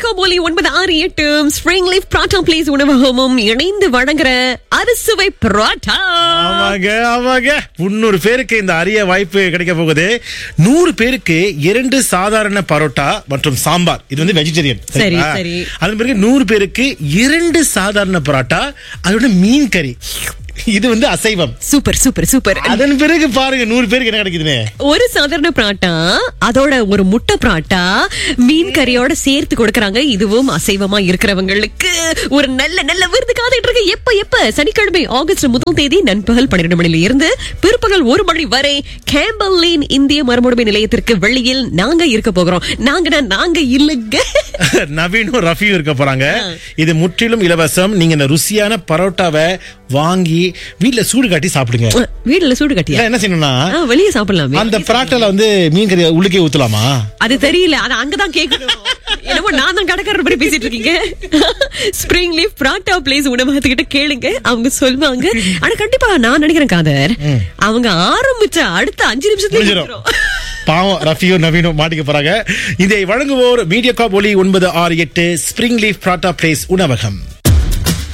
கோபோலி ஒன்பது ஆறு எட்டு ஸ்ப்ரிங் லீஃப் பிராட்டா பிளேஸ் உணவகமும் இணைந்து வழங்குற அரிசுவை பரோட்டா ஆமாங்க ஆமாங்க முன்னூறு பேருக்கு இந்த அரிய வாய்ப்பு கிடைக்க போகுது நூறு பேருக்கு இரண்டு சாதாரண பரோட்டா மற்றும் சாம்பார் இது வந்து வெஜிடேரியன் சரி, சரி. அதன் பிறகு நூறு பேருக்கு இரண்டு சாதாரண பரோட்டா அதோட மீன் கறி இது வந்து அசைவம் சூப்பர் சூப்பர் சூப்பர் அதன் பிறகு பாருங்க நூறு பேருக்கு என்ன கிடைக்குதுன்னு ஒரு சாதாரண பராட்டா அதோட ஒரு முட்டை பராட்டா மீன் கறியோட சேர்த்து கொடுக்கறாங்க இதுவும் அசைவமா இருக்கிறவங்களுக்கு ஒரு நல்ல நல்ல விருது காத்துட்டு இருக்கு எப்ப எப்ப சனிக்கிழமை ஆகஸ்ட் முதல் தேதி நண்பகல் பன்னிரண்டு மணில இருந்து பிற்பகல் ஒரு மணி வரை கேம்பல் லேன் இந்திய மறுமொழி நிலையத்திற்கு வெளியில் நாங்க இருக்க போகிறோம் நாங்கன்னா நாங்க இல்லங்க நவீனும் ரஃபியும் இருக்க போறாங்க இது முற்றிலும் இலவசம் நீங்க இந்த ருசியான பரோட்டாவை வாங்கி வீட்ல சூடு காட்டி சாப்பிடுங்க வீட்டுல சூடு கட்டியா இல்ல, என்ன செய்யணும்னா ஆ, வெளியே சாப்பிடலாமே அந்த பராட்டால வந்து மீன் கறி உள்ளுக்கே ஊத்தலாமா அது தெரியல அது அங்கதான் கேட்கணும் என்னமோ நான் தான் கடைக்காரர் மாதிரி பேசிட்டு இருக்கீங்க ஸ்ப்ரிங் லீஃப் பிராட்டா பிளேஸ் உணவகத்துக்கிட்ட கேளுங்க அவங்க சொல்லுவாங்க ஆனா கண்டிப்பா நான் நினைக்கிறேன் காதர் அவங்க ஆரம்பிச்ச அடுத்த அஞ்சு நிமிஷத்துல முடிஞ்சிரும். முடிஞ்சிரும். பாவம் ரஃபியும் நவீனும் மாட்டிக்க போறாங்க இதை வழங்குவோர் மீடியா காப் ஒலி ஒன்பது ஆறு எட்டு ஸ்பிரிங் லீஃப் பிராட்டா பிளேஸ் உணவகம்